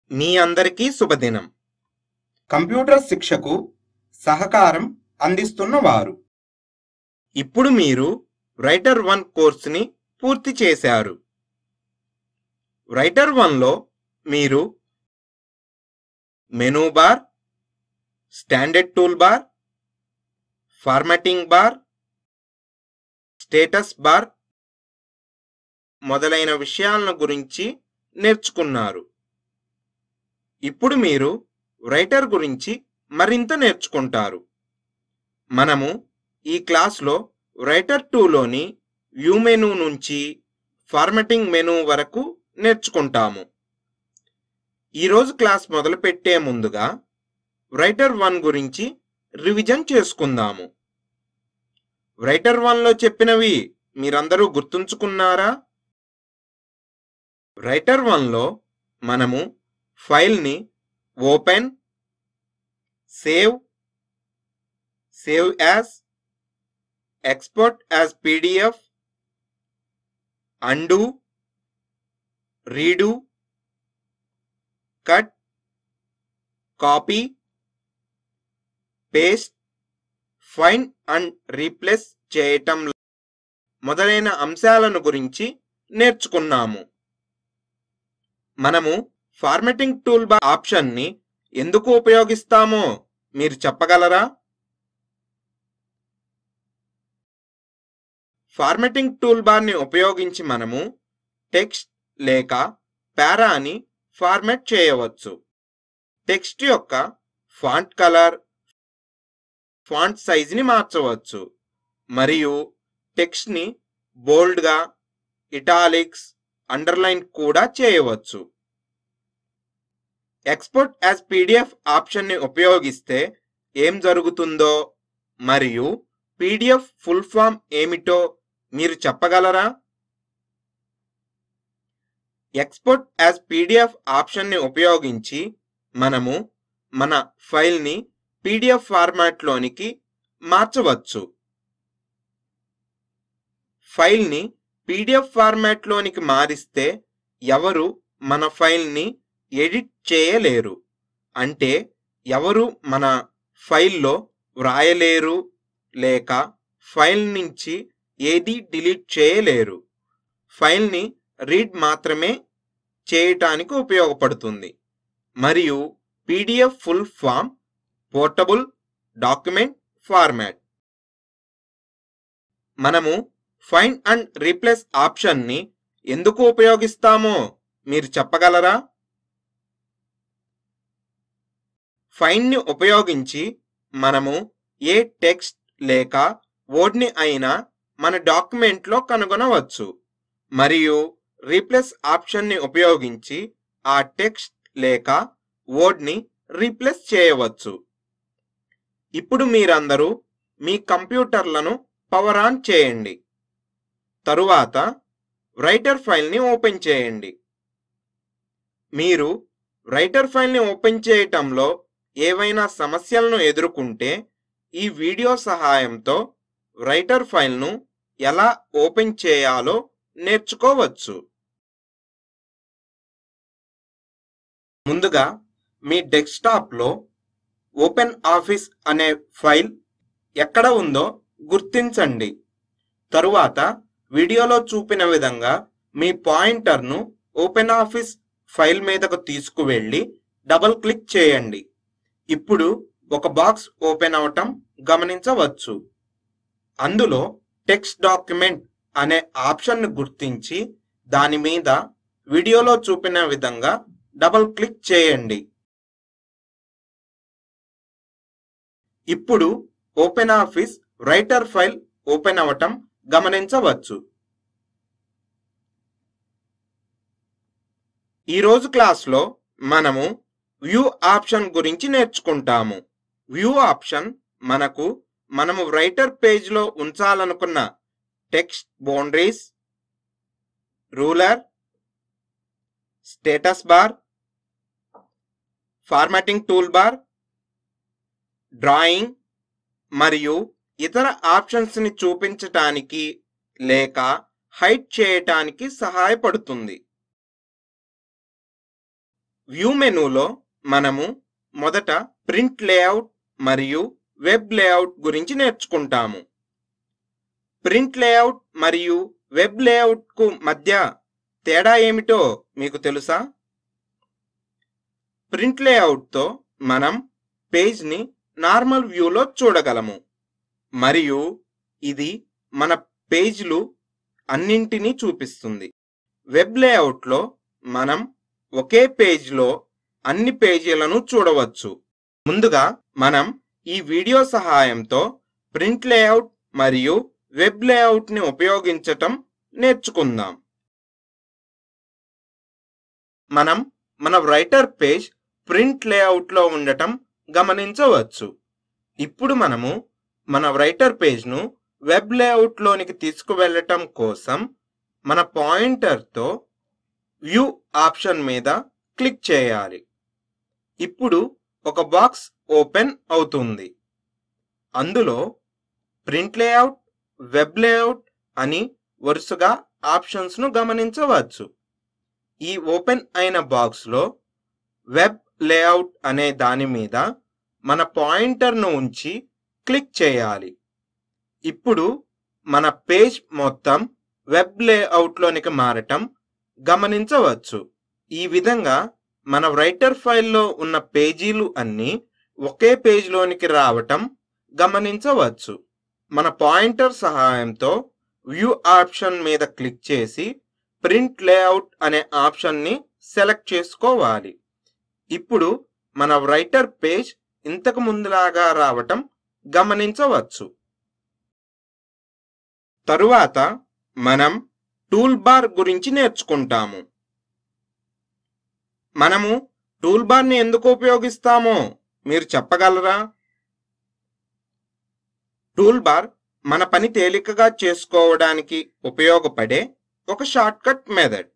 మీ అందరికీ శుభదినం కంప్యూటర్ శిక్షకు సహకారం అందిస్తున్న వారు ఇప్పుడు మీరు రైటర్ వన్ కోర్సుని పూర్తి చేశారు రైటర్ వన్లో మీరు menu bar standard toolbar formatting bar status bar మొదలైన విషయాలను గురించి నేర్చుకున్నారు ఇప్పుడు మీరు రైటర్ గురించి మరింత నేర్చుకుంటారు మనము ఈ క్లాస్లో రైటర్ టూలోని వ్యూ మెనూ నుంచి ఫార్మాటింగ్ మెనూ వరకు నేర్చుకుంటాము ఈరోజు క్లాస్ మొదలుపెట్టే ముందుగా రైటర్ వన్ గురించి రివిజన్ చేసుకుందాము రైటర్ వన్లో చెప్పినవి మీరందరూ గుర్తుంచుకున్నారా రైటర్ వన్లో మనము ఫైల్ని open save save as export as PDF undo redo cut copy paste find and replace చేయటం మొదలైన అంశాలను గురించి నేర్చుకున్నాము మనము ఫార్మెటింగ్ టూల్ బార్ ఆప్షన్ని ఎందుకు ఉపయోగిస్తామో మీరు చెప్పగలరా ఫార్మెటింగ్ టూల్ బార్ని ఉపయోగించి మనము టెక్స్ట్ లేక పారాని ఫార్మాట్ చేయవచ్చు టెక్స్ట్ యొక్క ఫాంట్ కలర్ ఫాంట్ సైజుని మార్చవచ్చు మరియు టెక్స్ట్ని బోల్డ్గా ఇటాలిక్స్ అండర్లైన్ కూడా చేయవచ్చు ఎక్స్పోర్ట్ యాజ్ పీడిఎఫ్ ఆప్షన్ని ఉపయోగిస్తే ఏం జరుగుతుందో మరియు పీడిఎఫ్ ఫుల్ ఫామ్ ఏమిటో మీరు చెప్పగలరా ఎక్స్పోర్ట్ యాజ్ పీడిఎఫ్ ఆప్షన్ని ఉపయోగించి మనము మన ఫైల్ని పీడిఎఫ్ ఫార్మాట్లోనికి మార్చవచ్చు ఫైల్ని పీడిఎఫ్ ఫార్మాట్లోనికి మారిస్తే ఎవరు మన ఫైల్ని ఎడిట్ చేయలేరు అంటే ఎవరు మన ఫైల్లో వ్రాయలేరు లేక ఫైల్ నుంచి ఏది డిలీట్ చేయలేరు ఫైల్ని రీడ్ మాత్రమే చేయటానికి ఉపయోగపడుతుంది మరియు PDF full form portable document format మనము ఫైండ్ అండ్ రీప్లేస్ ఆప్షన్ని ఎందుకు ఉపయోగిస్తామో మీరు చెప్పగలరా ఫైండ్ని ఉపయోగించి మనము ఏ టెక్స్ట్ లేక వర్డ్ని అయినా మన డాక్యుమెంట్లో కనుగొనవచ్చు మరియు రీప్లేస్ ఆప్షన్ని ఉపయోగించి ఆ టెక్స్ట్ లేక వర్డ్ని రీప్లేస్ చేయవచ్చు ఇప్పుడు మీరందరూ మీ కంప్యూటర్లను పవర్ ఆన్ చేయండి తరువాత రైటర్ ఫైల్ని ఓపెన్ చేయండి మీరు రైటర్ ఫైల్ని ఓపెన్ చేయటంలో ఏవైనా సమస్యలను ఎదుర్కొంటే ఈ వీడియో సహాయంతో రైటర్ ఫైల్ను ఎలా ఓపెన్ చేయాలో నేర్చుకోవచ్చు ముందుగా మీ డెస్క్టాప్లో ఓపెన్ ఆఫీస్ అనే ఫైల్ ఎక్కడ ఉందో గుర్తించండి తరువాత వీడియోలో చూపిన విధంగా మీ పాయింటర్ను ఓపెన్ ఆఫీస్ ఫైల్ మీదకు తీసుకువెళ్ళి డబుల్ క్లిక్ చేయండి ఇప్పుడు ఒక బాక్స్ ఓపెన్ అవటం గమనించవచ్చు అందులో టెక్స్ట్ డాక్యుమెంట్ అనే ఆప్షన్ను గుర్తించి దాని మీద వీడియోలో చూపిన విధంగా డబుల్ క్లిక్ చేయండి ఇప్పుడు open office writer file open అవటం గమనించవచ్చు ఈరోజు క్లాస్లో మనము వ్యూ ఆప్షన్ గురించి నేర్చుకుంటాము వ్యూ ఆప్షన్ మనకు మనము రైటర్ పేజ్లో ఉంచాలనుకున్న text boundaries ruler status bar formatting toolbar drawing మరియు ఇతర ఆప్షన్స్ని చూపించటానికి లేక హైడ్ చేయటానికి సహాయపడుతుంది వ్యూ మెనూలో మనము మొదట ప్రింట్ లేఅవుట్ మరియు వెబ్ లేఅవుట్ గురించి నేర్చుకుంటాము ప్రింట్ లేఅవుట్ మరియు వెబ్ లేఅవుట్కు మధ్య తేడా ఏమిటో మీకు తెలుసా ప్రింట్ లేఅవుట్తో మనం పేజ్ని నార్మల్ వ్యూలో చూడగలము మరియు ఇది మన పేజ్లు అన్నింటినీ చూపిస్తుంది వెబ్ లేఅవుట్లో మనం ఒకే పేజ్లో అన్ని పేజీలను చూడవచ్చు ముందుగా మనం ఈ వీడియో సహాయంతో ప్రింట్ లేఅవుట్ మరియు వెబ్ లేఅవుట్ని ఉపయోగించటం నేర్చుకుందాం మనం మన రైటర్ పేజ్ ప్రింట్ లేఅవుట్లో ఉండటం గమనించవచ్చు ఇప్పుడు మనము మన రైటర్ పేజ్ను వెబ్ లేఅవుట్లోనికి తీసుకువెళ్ళటం కోసం మన పాయింటర్తో వ్యూ ఆప్షన్ మీద క్లిక్ చేయాలి ఇప్పుడు ఒక బాక్స్ ఓపెన్ అవుతుంది అందులో ప్రింట్ లేఅవుట్ వెబ్ లేఅవుట్ అని వరుసగా ఆప్షన్స్ను గమనించవచ్చు ఈ ఓపెన్ అయిన బాక్స్లో వెబ్ లేఅవుట్ అనే దాని మీద మన పాయింటర్ను ఉంచి క్లిక్ చేయాలి ఇప్పుడు మన పేజ్ మొత్తం వెబ్ లేఅవుట్లోనికి మారటం గమనించవచ్చు ఈ విధంగా మన రైటర్ ఫైల్లో ఉన్న పేజీలు అన్నీ ఒకే పేజ్లోనికి రావటం గమనించవచ్చు మన పాయింటర్ సహాయంతో వ్యూ ఆప్షన్ మీద క్లిక్ చేసి ప్రింట్ లేఅవుట్ అనే ఆప్షన్ని సెలెక్ట్ చేసుకోవాలి ఇప్పుడు మన రైటర్ పేజ్ ఇంతకు ముందులాగా రావటం గమనించవచ్చు తరువాత మనం టూల్ బార్ గురించి నేర్చుకుంటాము మనము టూల్ బార్ని ఎందుకు ఉపయోగిస్తామో మీరు చెప్పగలరా టూల్ బార్ మన పని తేలికగా చేసుకోవడానికి ఉపయోగపడే ఒక షార్ట్కట్ మెథడ్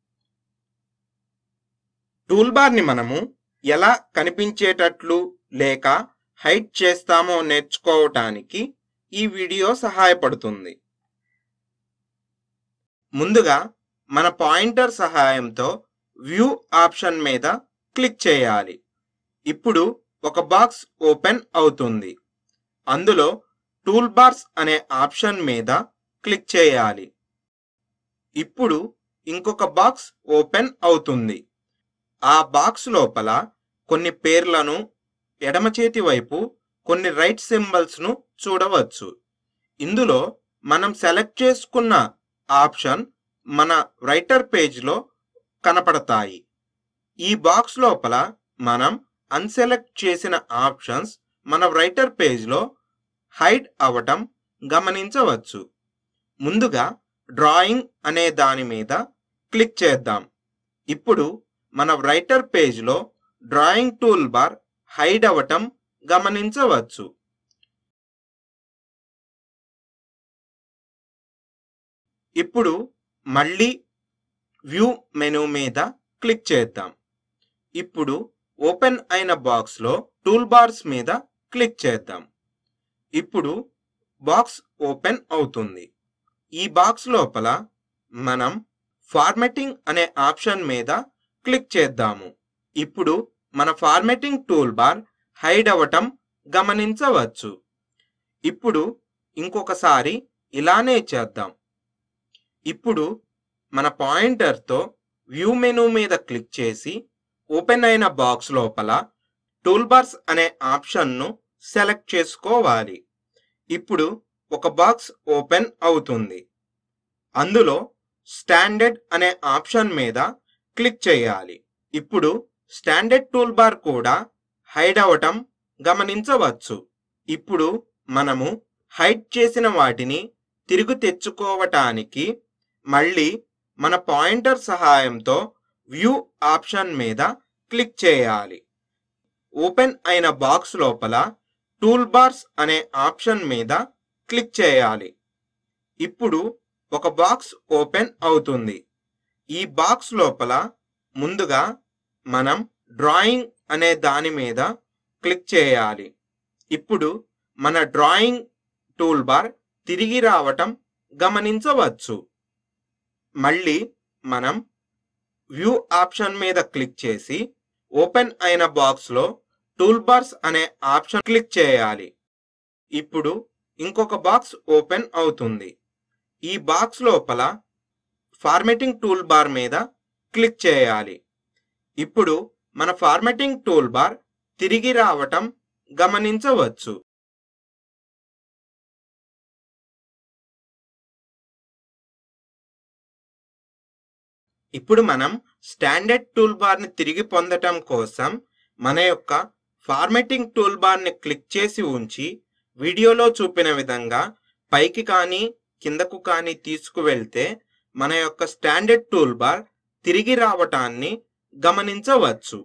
టూల్ బార్ని మనము ఎలా కనిపించేటట్లు లేక హైడ్ చేస్తామో నేర్చుకోవటానికి ఈ వీడియో సహాయపడుతుంది ముందుగా మన పాయింటర్ సహాయంతో వ్యూ ఆప్షన్ మీద క్లిక్ చేయాలి ఇప్పుడు ఒక బాక్స్ ఓపెన్ అవుతుంది అందులో టూల్ బార్స్ అనే ఆప్షన్ మీద క్లిక్ చేయాలి ఇప్పుడు ఇంకొక బాక్స్ ఓపెన్ అవుతుంది ఆ బాక్స్ లోపల కొన్ని పేర్లను ఎడమ చేతి వైపు కొన్ని రైట్ సింబల్స్ను చూడవచ్చు ఇందులో మనం సెలెక్ట్ చేసుకున్న ఆప్షన్ మన రైటర్ పేజ్లో కనపడతాయి ఈ బాక్స్ లోపల మనం అన్సెలెక్ట్ చేసిన ఆప్షన్స్ మన రైటర్ పేజ్లో హైడ్ అవటం గమనించవచ్చు ముందుగా డ్రాయింగ్ అనే దాని మీద క్లిక్ చేద్దాం ఇప్పుడు మన రైటర్ పేజ్లో డ్రాయింగ్ టూల్ బార్ హైడ్ అవటం గమనించవచ్చు ఇప్పుడు మళ్ళీ వ్యూ మెనూ మీద క్లిక్ చేద్దాం ఇప్పుడు ఓపెన్ అయిన బాక్స్లో టూల్ బార్స్ మీద క్లిక్ చేద్దాం ఇప్పుడు బాక్స్ ఓపెన్ అవుతుంది ఈ బాక్స్ లోపల మనం ఫార్మెటింగ్ అనే ఆప్షన్ మీద క్లిక్ చేద్దాము ఇప్పుడు మన ఫార్మెటింగ్ టూల్ బార్ హైడ్ అవ్వటం గమనించవచ్చు ఇప్పుడు ఇంకొకసారి ఇలానే చేద్దాం ఇప్పుడు మన పాయింటర్తో వ్యూ మెనూ మీద క్లిక్ చేసి ఓపెన్ అయిన బాక్స్ లోపల టూల్ బార్స్ అనే ఆప్షన్ను సెలెక్ట్ చేసుకోవాలి ఇప్పుడు ఒక బాక్స్ ఓపెన్ అవుతుంది అందులో స్టాండర్డ్ అనే ఆప్షన్ మీద క్లిక్ చేయాలి ఇప్పుడు స్టాండర్డ్ టూల్ బార్ కూడా హైడ్ అవటం గమనించవచ్చు ఇప్పుడు మనము హైడ్ చేసిన వాటిని తిరిగి తెచ్చుకోవటానికి మళ్ళీ మన పాయింటర్ సహాయంతో వ్యూ ఆప్షన్ మీద క్లిక్ చేయాలి ఓపెన్ అయిన బాక్స్ లోపల టూల్ బార్స్ అనే ఆప్షన్ మీద క్లిక్ చేయాలి ఇప్పుడు ఒక బాక్స్ ఓపెన్ అవుతుంది ఈ బాక్స్ లోపల ముందుగా మనం డ్రాయింగ్ అనే దాని మీద క్లిక్ చేయాలి ఇప్పుడు మన డ్రాయింగ్ టూల్ బార్ తిరిగి రావటం గమనించవచ్చు మళ్ళీ మనం వ్యూ ఆప్షన్ మీద క్లిక్ చేసి ఓపెన్ అయిన బాక్స్లో టూల్ బార్స్ అనే ఆప్షన్ క్లిక్ చేయాలి ఇప్పుడు ఇంకొక బాక్స్ ఓపెన్ అవుతుంది ఈ బాక్స్ లోపల ఫార్మెటింగ్ టూల్ బార్ మీద క్లిక్ చేయాలి ఇప్పుడు మన ఫార్మెటింగ్ టూల్ బార్ తిరిగి రావటం గమనించవచ్చు ఇప్పుడు మనం స్టాండర్డ్ టూల్ బార్ని తిరిగి పొందటం కోసం మన యొక్క ఫార్మెటింగ్ టూల్ బార్ని క్లిక్ చేసి ఉంచి వీడియోలో చూపిన విధంగా పైకి కానీ కిందకు కానీ తీసుకువెళ్తే మన యొక్క స్టాండర్డ్ టూల్ బార్ తిరిగి రావటాన్ని గమనించవచ్చు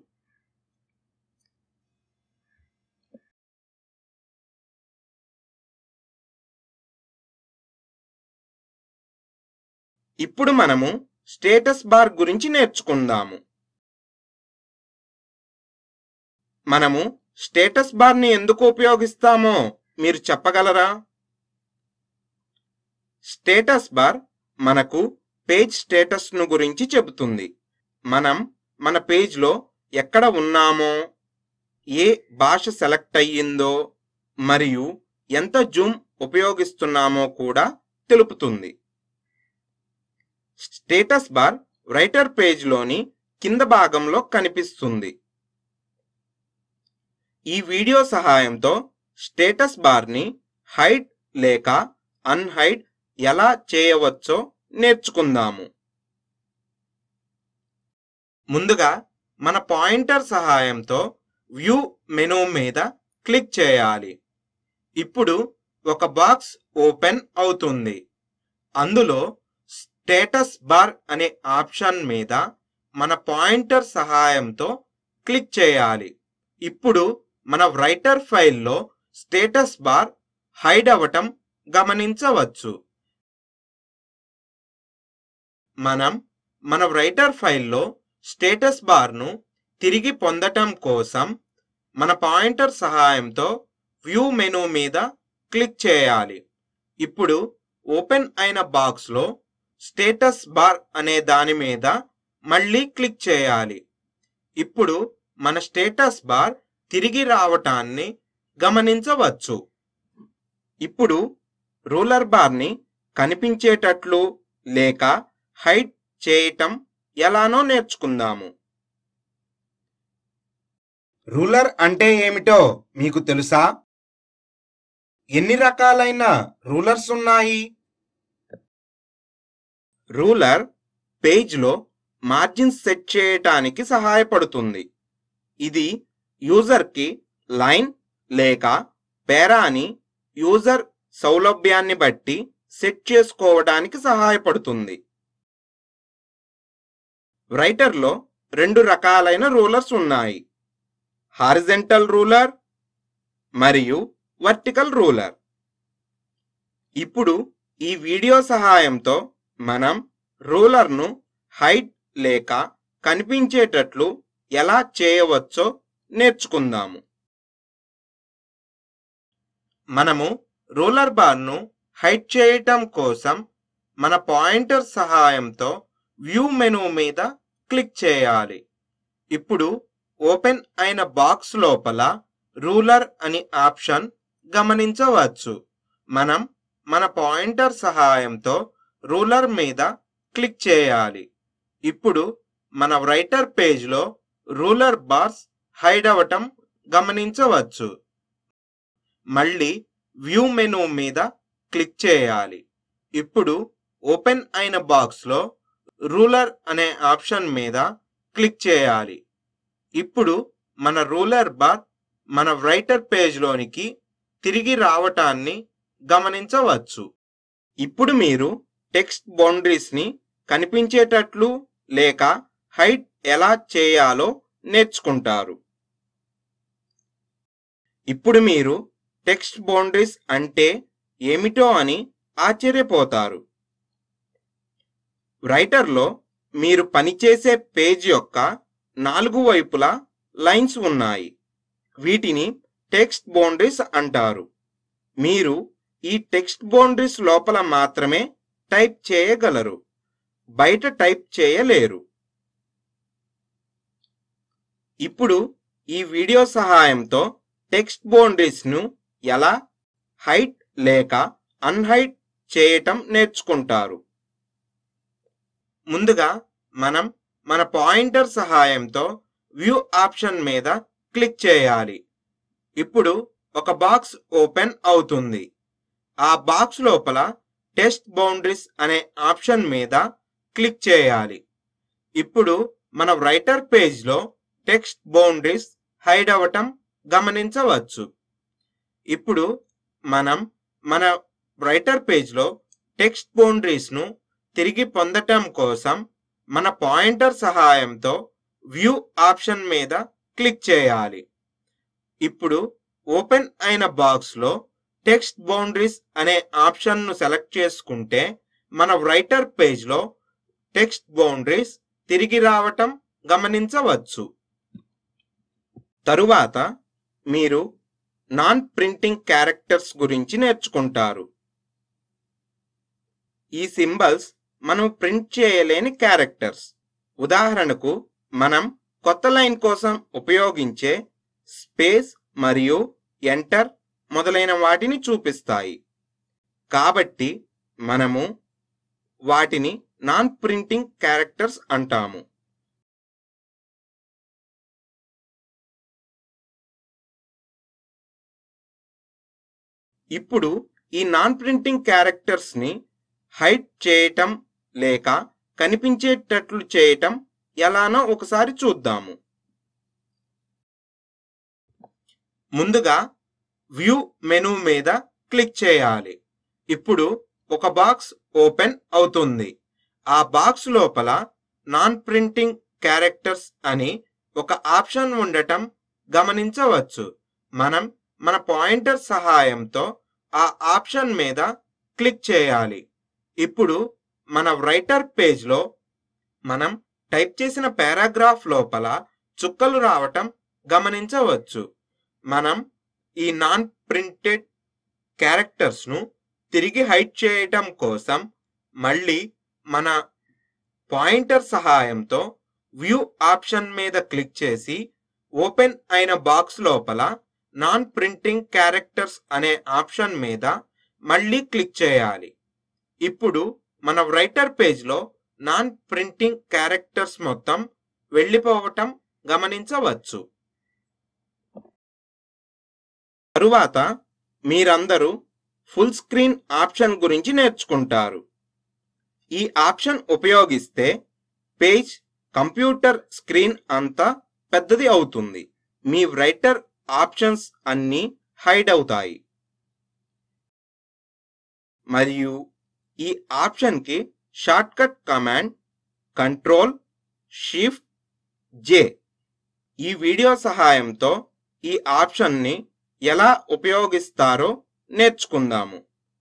ఇప్పుడు మనము స్టేటస్ బార్ గురించి నేర్చుకుందాము మనము స్టేటస్ బార్ని ఎందుకు ఉపయోగిస్తామో మీరు చెప్పగలరా స్టేటస్ బార్ మనకు పేజ్ స్టేటస్ను గురించి చెబుతుంది మనం మన పేజ్లో ఎక్కడ ఉన్నామో ఏ భాష సెలెక్ట్ అయ్యిందో మరియు ఎంత జూమ్ ఉపయోగిస్తున్నామో కూడా తెలుపుతుంది స్టేటస్ బార్ రైటర్ పేజ్లోని కింద భాగంలో కనిపిస్తుంది ఈ వీడియో సహాయంతో స్టేటస్ బార్ని హైడ్ లేక అన్హైడ్ ఎలా చేయవచ్చో నేర్చుకుందాము ముందుగా మన పాయింటర్ సహాయంతో వ్యూ మెనూ మీద క్లిక్ చేయాలి ఇప్పుడు ఒక బాక్స్ ఓపెన్ అవుతుంది అందులో స్టేటస్ బార్ అనే ఆప్షన్ మీద మన పాయింటర్ సహాయంతో క్లిక్ చేయాలి ఇప్పుడు మన రైటర్ ఫైల్లో స్టేటస్ బార్ హైడ్ అవ్వటం గమనించవచ్చు మనం మన రైటర్ ఫైల్లో స్టేటస్ బార్ను తిరిగి పొందటం కోసం మన పాయింటర్ సహాయంతో వ్యూ మెనూ మీద క్లిక్ చేయాలి ఇప్పుడు ఓపెన్ అయిన బాక్స్లో స్టేటస్ బార్ అనే దాని మీద మళ్ళీ క్లిక్ చేయాలి ఇప్పుడు మన స్టేటస్ బార్ తిరిగి రావటాన్ని గమనించవచ్చు ఇప్పుడు రూలర్ బార్ని కనిపించేటట్లు లేక హైడ్ చేయటం ఎలానో నేర్చుకుందాము రూలర్ అంటే ఏమిటో మీకు తెలుసా ఎన్ని రకాలైన రూలర్స్ ఉన్నాయి రూలర్ పేజ్లో మార్జిన్స్ సెట్ చేయటానికి సహాయపడుతుంది ఇది యూజర్కి లైన్ లేక పేరాని యూజర్ సౌలభ్యాన్ని బట్టి సెట్ చేసుకోవడానికి సహాయపడుతుంది రైటర్లో రెండు రకాలైన రూలర్స్ ఉన్నాయి హారిజెంటల్ రూలర్ మరియు వర్టికల్ రూలర్ ఇప్పుడు ఈ వీడియో సహాయంతో మనం రూలర్ను హైడ్ లేక కనిపించేటట్లు ఎలా చేయవచ్చో నేర్చుకుందాము మనము రూలర్ బార్ను హైడ్ చేయటం కోసం మన పాయింటర్ సహాయంతో వ్యూ మెనూ మీద క్లిక్ చేయాలి ఇప్పుడు ఓపెన్ అయిన బాక్స్ లోపల రూలర్ అని ఆప్షన్ గమనించవచ్చు మనం మన పాయింటర్ సహాయంతో రూలర్ మీద క్లిక్ చేయాలి ఇప్పుడు మన రైటర్ పేజ్లో రూలర్ బార్స్ హైడ్ అవ్వటం గమనించవచ్చు మళ్ళీ వ్యూ మెనూ మీద క్లిక్ చేయాలి ఇప్పుడు ఓపెన్ అయిన బాక్స్లో రూలర్ అనే ఆప్షన్ మీద క్లిక్ చేయాలి ఇప్పుడు మన రూలర్ బార్ మన రైటర్ పేజ్లోనికి తిరిగి రావటాన్ని గమనించవచ్చు ఇప్పుడు మీరు టెక్స్ట్ బౌండరీస్ని కనిపించేటట్లు లేక హైట్ ఎలా చేయాలో నేర్చుకుంటారు ఇప్పుడు మీరు టెక్స్ట్ బౌండరీస్ అంటే ఏమిటో అని ఆశ్చర్యపోతారు రైటర్లో మీరు పనిచేసే పేజ్ యొక్క నాలుగు వైపులా లైన్స్ ఉన్నాయి వీటిని టెక్స్ట్ బౌండరీస్ అంటారు మీరు ఈ టెక్స్ట్ బౌండరీస్ లోపల మాత్రమే టైప్ చేయగలరు బయట టైప్ చేయలేరు ఇప్పుడు ఈ వీడియో సహాయంతో టెక్స్ట్ బౌండరీస్ను ఎలా హైట్ లేక అన్హైట్ చేయటం నేర్చుకుంటారు ముందుగా మనం మన పాయింటర్ సహాయంతో వ్యూ ఆప్షన్ మీద క్లిక్ చేయాలి ఇప్పుడు ఒక బాక్స్ ఓపెన్ అవుతుంది ఆ బాక్స్ లోపల టెస్ట్ బౌండరీస్ అనే ఆప్షన్ మీద క్లిక్ చేయాలి ఇప్పుడు మన రైటర్ పేజ్లో టెక్స్ట్ బౌండరీస్ హైడ్ అవ్వటం గమనించవచ్చు ఇప్పుడు మనం మన రైటర్ పేజ్లో టెక్స్ట్ బౌండరీస్ను తిరిగి పొందటం కోసం మన పాయింటర్ సహాయంతో వ్యూ ఆప్షన్ మీద క్లిక్ చేయాలి ఇప్పుడు ఓపెన్ అయిన బాక్స్లో టెక్స్ట్ బౌండరీస్ అనే ఆప్షన్ను సెలెక్ట్ చేసుకుంటే మన రైటర్ పేజ్లో టెక్స్ట్ బౌండరీస్ తిరిగి రావటం గమనించవచ్చు తరువాత మీరు నాన్ ప్రింటింగ్ క్యారెక్టర్స్ గురించి నేర్చుకుంటారు ఈ సింబల్స్ మనం ప్రింట్ చేయలేని క్యారెక్టర్స్ ఉదాహరణకు మనం కొత్త లైన్ కోసం ఉపయోగించే స్పేస్ మరియు ఎంటర్ మొదలైన వాటిని చూపిస్తాయి కాబట్టి మనము వాటిని నాన్ ప్రింటింగ్ క్యారెక్టర్స్ అంటాము ఇప్పుడు ఈ నాన్ ప్రింటింగ్ క్యారెక్టర్స్ ని హైడ్ చేయటం లేక కనిపించేటట్లు చేయటం ఎలానో ఒకసారి చూద్దాము ముందుగా వ్యూ మెనూ మీద క్లిక్ చేయాలి ఇప్పుడు ఒక బాక్స్ ఓపెన్ అవుతుంది ఆ బాక్స్ లోపల నాన్ ప్రింటింగ్ క్యారెక్టర్స్ అని ఒక ఆప్షన్ ఉండటం గమనించవచ్చు మనం మన పాయింటర్ సహాయంతో ఆ ఆప్షన్ మీద క్లిక్ చేయాలి ఇప్పుడు మన రైటర్ పేజ్లో మనం టైప్ చేసిన పారాగ్రాఫ్ లోపల చుక్కలు రావటం గమనించవచ్చు మనం ఈ నాన్ ప్రింటెడ్ క్యారెక్టర్స్ను తిరిగి హైడ్ చేయటం కోసం మళ్ళీ మన పాయింటర్ సహాయంతో వ్యూ ఆప్షన్ మీద క్లిక్ చేసి ఓపెన్ అయిన బాక్స్ లోపల నాన్ ప్రింటింగ్ క్యారెక్టర్స్ అనే ఆప్షన్ మీద మళ్ళీ క్లిక్ చేయాలి ఇప్పుడు మన రైటర్ పేజ్లో నాన్ ప్రింటింగ్ క్యారెక్టర్స్ మొత్తం వెళ్ళిపోవటం గమనించవచ్చు తరువాత మీరందరూ ఫుల్ స్క్రీన్ ఆప్షన్ గురించి నేర్చుకుంటారు ఈ ఆప్షన్ ఉపయోగిస్తే పేజ్ కంప్యూటర్ స్క్రీన్ అంతా పెద్దది అవుతుంది మీ రైటర్ ఆప్షన్స్ అన్నీ హైడ్ అవుతాయి మరియు ఈ ఆప్షన్కి shortcut command control shift J ఈ వీడియో సహాయంతో ఈ ఆప్షన్ని ఎలా ఉపయోగిస్తారో నేర్చుకుందాము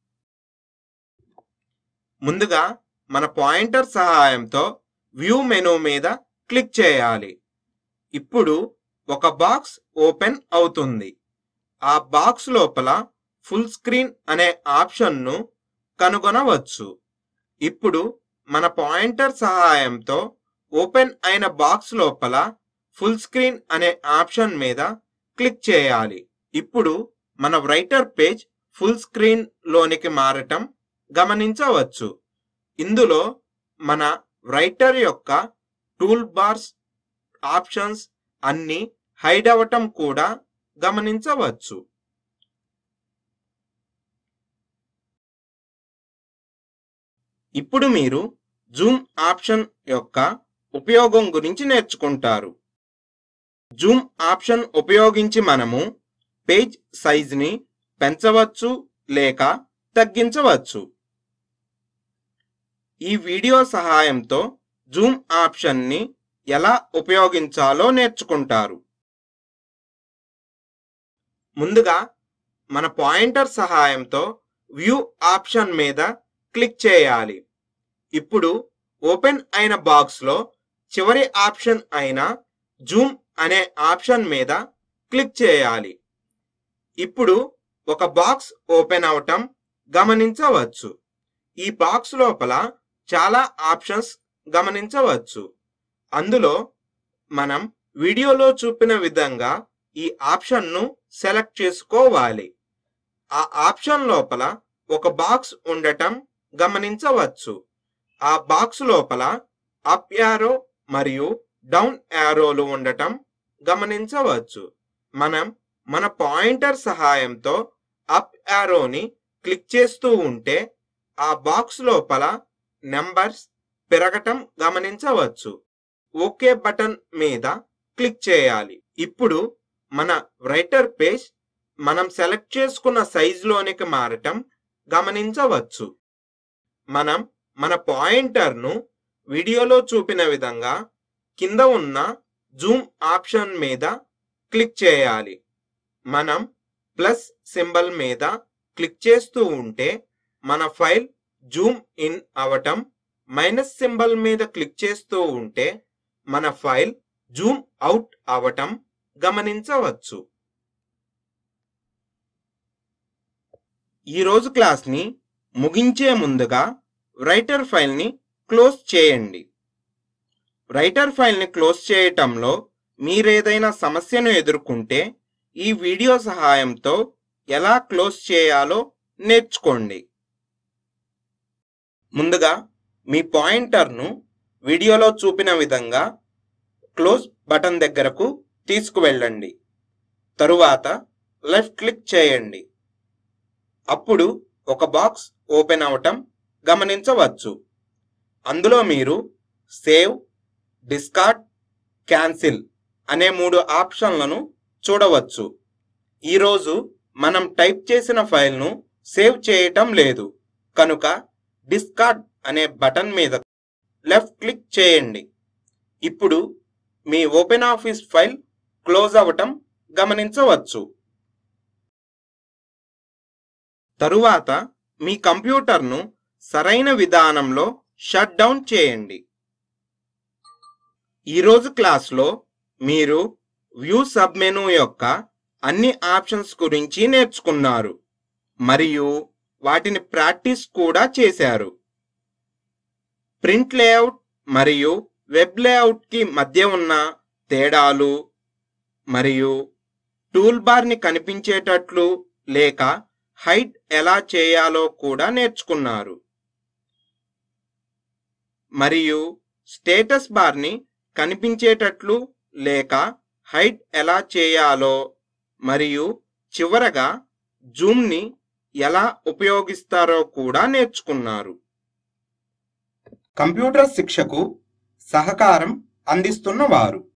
ముందుగా మన పాయింటర్ సహాయంతో వ్యూ మెనూ మీద క్లిక్ చేయాలి ఇప్పుడు ఒక బాక్స్ ఓపెన్ అవుతుంది ఆ బాక్స్ లోపల ఫుల్ స్క్రీన్ అనే ఆప్షన్ను కనుగొనవచ్చు ఇప్పుడు మన పాయింటర్ సహాయంతో ఓపెన్ అయిన బాక్స్ లోపల ఫుల్ స్క్రీన్ అనే ఆప్షన్ మీద క్లిక్ చేయాలి ఇప్పుడు మన రైటర్ పేజ్ ఫుల్ స్క్రీన్ లోనికి మారటం గమనించవచ్చు ఇందులో మన రైటర్ యొక్క టూల్ బార్స్ ఆప్షన్స్ అన్ని హైడ్ అవ్వటం కూడా గమనించవచ్చు ఇప్పుడు మీరు జూమ్ ఆప్షన్ యొక్క ఉపయోగం గురించి నేర్చుకుంటారు జూమ్ ఆప్షన్ ఉపయోగించి మనము పేజ్ సైజ్ని పెంచవచ్చు లేక తగ్గించవచ్చు ఈ వీడియో సహాయంతో జూమ్ ఆప్షన్ని ఎలా ఉపయోగించాలో నేర్చుకుంటారు ముందుగా మన పాయింటర్ సహాయంతో వ్యూ ఆప్షన్ మీద క్లిక్ చేయాలి ఇప్పుడు ఓపెన్ అయిన బాక్స్లో చివరి ఆప్షన్ అయిన జూమ్ అనే ఆప్షన్ మీద క్లిక్ చేయాలి ఇప్పుడు ఒక బాక్స్ ఓపెన్ అవటం గమనించవచ్చు ఈ బాక్స్ లోపల చాలా ఆప్షన్స్ గమనించవచ్చు అందులో మనం వీడియోలో చూపిన విధంగా ఈ ఆప్షన్ను సెలెక్ట్ చేసుకోవాలి ఆ ఆప్షన్ లోపల ఒక బాక్స్ ఉండటం గమనించవచ్చు ఆ బాక్స్ లోపల అప్ యారో మరియు డౌన్ యారోలు ఉండటం గమనించవచ్చు మనం మన పాయింటర్ సహాయంతో అప్ యారోని క్లిక్ చేస్తూ ఉంటే ఆ బాక్స్ లోపల నెంబర్స్ పెరగటం గమనించవచ్చు ఓకే బటన్ మీద క్లిక్ చేయాలి ఇప్పుడు మన రైటర్ పేజ్ మనం సెలెక్ట్ చేసుకున్న సైజులోనికి మారటం గమనించవచ్చు మనం మన పాయింటర్ను వీడియోలో చూపిన విధంగా కింద ఉన్న జూమ్ ఆప్షన్ మీద క్లిక్ చేయాలి మనం ప్లస్ సింబల్ మీద క్లిక్ చేస్తూ ఉంటే మన ఫైల్ జూమ్ ఇన్ అవటం మైనస్ సింబల్ మీద క్లిక్ చేస్తూ ఉంటే మన ఫైల్ జూమ్ అవుట్ అవటం గమనించవచ్చు ఈరోజు క్లాస్ని ముగించే ముందుగా రైటర్ ఫైల్ని క్లోజ్ చేయండి రైటర్ ఫైల్ని క్లోజ్ చేయటంలో మీరేదైనా సమస్యను ఎదుర్కొంటే ఈ వీడియో సహాయంతో ఎలా క్లోజ్ చేయాలో నేర్చుకోండి ముందుగా మీ పాయింటర్ను వీడియోలో చూపిన విధంగా క్లోజ్ బటన్ దగ్గరకు తీసుకువెళ్ళండి తరువాత లెఫ్ట్ క్లిక్ చేయండి అప్పుడు ఒక బాక్స్ ఓపెన్ అవటం గమనించవచ్చు అందులో మీరు సేవ్ డిస్కార్డ్ క్యాన్సిల్ అనే మూడు ఆప్షన్లను చూడవచ్చు ఈరోజు మనం టైప్ చేసిన ఫైల్ను సేవ్ చేయటం లేదు కనుక డిస్కార్డ్ అనే బటన్ మీద లెఫ్ట్ క్లిక్ చేయండి ఇప్పుడు మీ ఓపెన్ ఆఫీస్ ఫైల్ క్లోజ్ అవ్వటం గమనించవచ్చు తరువాత మీ కంప్యూటర్ను సరైన విధానంలో షట్ డౌన్ చేయండి ఈరోజు క్లాస్లో మీరు వ్యూ సబ్ మెనూ యొక్క అన్ని ఆప్షన్స్ గురించి నేర్చుకున్నారు మరియు వాటిని ప్రాక్టీస్ కూడా చేశారు ప్రింట్ లేఅవుట్ మరియు వెబ్ లేఅవుట్కి మధ్య ఉన్న తేడాలు మరియు టూల్ బార్ని కనిపించేటట్లు లేక హైట్ ఎలా చేయాలో కూడా నేర్చుకున్నారు మరియు స్టేటస్ బార్ని కనిపించేటట్లు లేక హైట్ ఎలా చేయాలో మరియు చివరగా జూమ్ని ఎలా ఉపయోగిస్తారో కూడా నేర్చుకున్నారు కంప్యూటర్ శిక్షకు సహకారం అందిస్తున్న వారు